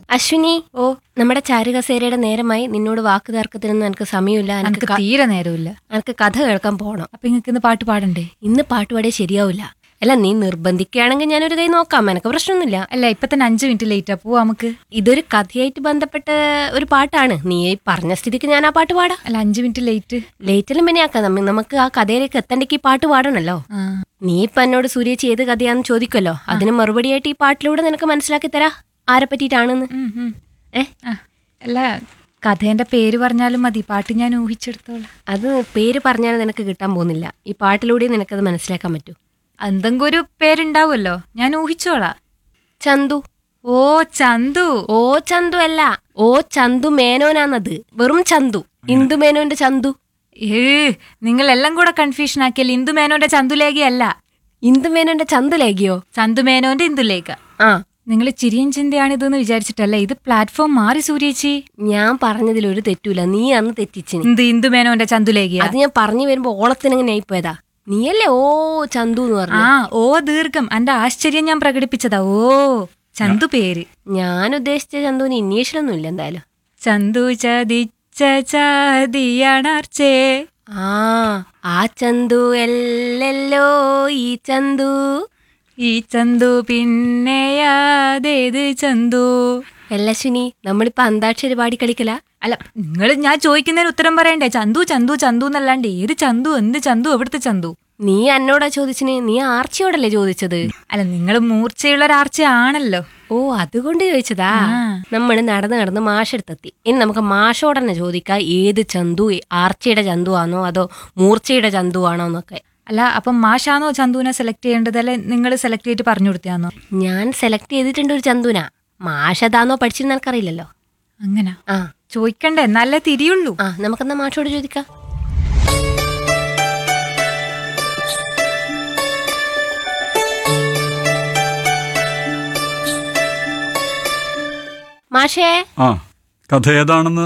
അശ്വിനി ഓ നമ്മുടെ ചാരുകസേരയുടെ നേരമായി നിന്നോട് വാക്ക് തർക്കത്തിനൊന്നും എനിക്ക് സമയമില്ല എനിക്ക് എനിക്ക് ക- തീരെ നേരമില്ല എനിക്ക് കഥ കേൾക്കാൻ പോകണം അപ്പൊ ഇങ്ങക്ക് ഇന്ന് പാട്ട് പാടണ്ടേ ഇന്ന് പാട്ട് പാടിയാൽ ശരിയാവില്ല അല്ല നീ നിർബന്ധിക്കുകയാണെങ്കിൽ ഞാനൊരു കൈ നോക്കാം എനിക്ക് പ്രശ്നമൊന്നുമില്ല അല്ല ഇപ്പൊ തന്നെ അഞ്ചു മിനിറ്റ് ലേറ്റാ പോവാ നമുക്ക് ഇതൊരു കഥയായിട്ട് ബന്ധപ്പെട്ട ഒരു പാട്ടാണ് നീ ഈ പറഞ്ഞ സ്ഥിതിക്ക് ഞാൻ ആ പാട്ട് പാടാം അല്ല അഞ്ചു മിനിറ്റ് ലേറ്റ് ലേറ്റെല്ലാം പിന്നെ ആക്കാം നമ്മ- നമുക്ക് ആ കഥയിലേക്ക് എത്തണ്ടെങ്കിൽ ഈ പാട്ട് പാടണല്ലോ ആ നീ ഇപ്പൊ എന്നോട് സൂര്യേച്ചി ഏത് കഥയാന്ന് ചോദിക്കല്ലോ അതിന് മറുപടിയായിട്ട് ഈ പാട്ടിലൂടെ നിനക്ക് മനസ്സിലാക്കി തരാ ആരെ പറ്റിയിട്ടാണെന്ന് ഉം, ഉം. ഏ ആ, അല്ല കഥേന്റെ പേര് പറഞ്ഞാലും മതി പാട്ട് ഞാൻ ഊഹിച്ചെടുത്തോളാം അത് പേര് പറഞ്ഞാൽ നിനക്ക് കിട്ടാൻ പോകുന്നില്ല ഈ പാട്ടിലൂടെ നിനക്കത് മനസ്സിലാക്കാൻ പറ്റൂ എന്തെങ്കിലും ഒരു പേരുണ്ടാവുമല്ലോ ഞാൻ ഊഹിച്ചോളാം ചന്തു ഓ ചന്തു ഓ ചന്തു അല്ല ഓ ചന്തു മേനോനാന്നത് വെറും ചന്തു ഇന്ദു മേനോന്റെ ചന്തു ഏ നിങ്ങൾ എല്ലാം കൂടെ കൺഫ്യൂഷൻ ആക്കിയല്ലേ ഇന്ദു മേനോന്റെ ചന്തുലേഖ അല്ല ഇന്ദു മേനോന്റെ ചന്തുലേഖയോ ചന്തു മേനോന്റെ ഇന്ദുലേഖ ആ നിങ്ങൾ ചിരിയൻ ചിന്തയാണ് ഇതെന്ന് വിചാരിച്ചിട്ടല്ല ഇത് പ്ലാറ്റ്ഫോം മാറി സൂര്യേച്ചി ഞാൻ പറഞ്ഞതിൽ ഒരു തെറ്റൂല നീ അന്ന് തെറ്റിച്ചിന് എന്ത് ഇന്ദു മേനോന്റെ ചന്തുലേഖ അത് ഞാൻ പറഞ്ഞു വരുമ്പോ ഓളത്തിനങ്ങനെ ആയിപ്പോയതാ നീയല്ലേ ഓ ചന്തു എന്ന് പറഞ്ഞു ആ ഓ ദീർഘം എന്റെ ആശ്ചര്യം ഞാൻ പ്രകടിപ്പിച്ചതാ ഓ ചന്തു പേര് ഞാൻ ഉദ്ദേശിച്ച ചന്തുവിന് ഇനീഷ്യലൊന്നും ഇല്ല എന്തായാലും ചന്തു ചതിച്ച ചതിയണർച്ചേ ആ ആ ചന്തു എല്ലല്ലോ ഈ ചന്തു ഈ ചന്തു പിന്നെയാതേത് ചന്തു എല്ലശ്വിനി നമ്മളിപ്പോ അന്താക്ഷരി പാടി കളിക്കല അല്ല നിങ്ങൾ ഞാൻ ചോദിക്കുന്നതിന് ഉത്തരം പറയണ്ടേ ചന്തു ചന്തു ചന്തു എന്നല്ലാണ്ട് ഏത് ചന്തു എന്ത് ചന്തു എവിടുത്തെ ചന്തു നീ എന്നോടാ ചോദിച്ചിന് നീ ആർച്ചയോടല്ലേ ചോദിച്ചത് അല്ല നിങ്ങൾ മൂർച്ചയുള്ള ഒരാർച്ച ആണല്ലോ ഓ അതുകൊണ്ട് ചോദിച്ചതാ ആ. നമ്മൾ നടന്ന് നടന്ന് മാഷെടുത്തെത്തി ഇനി നമുക്ക് മാഷോട് തന്നെ ചോദിക്കാം ഏത് ചന്തു ആർച്ചയുടെ ചന്തു ആണോ അതോ മൂർച്ചയുടെ ചന്തു ആണോ എന്നൊക്കെ അല്ല അപ്പം മാഷാണോ ചന്തുവിനെ സെലക്ട് ചെയ്യേണ്ടത് അല്ലെ നിങ്ങൾ സെലക്ട് ചെയ്തിട്ട് പറഞ്ഞു കൊടുത്താന്നോ ഞാൻ സെലക്ട് ചെയ്തിട്ടുണ്ട് ഒരു ചന്തുന മാഷതാന്നോ പഠിച്ചിരുന്ന എനിക്കറിയില്ലല്ലോ അങ്ങനെ ആ ചോദിക്കണ്ടേ നല്ല തിരിയുള്ളൂ ആ നമുക്കെന്നാ മാഷോട് ചോദിക്കാം മാഷേ ആ കഥ ഏതാണെന്ന്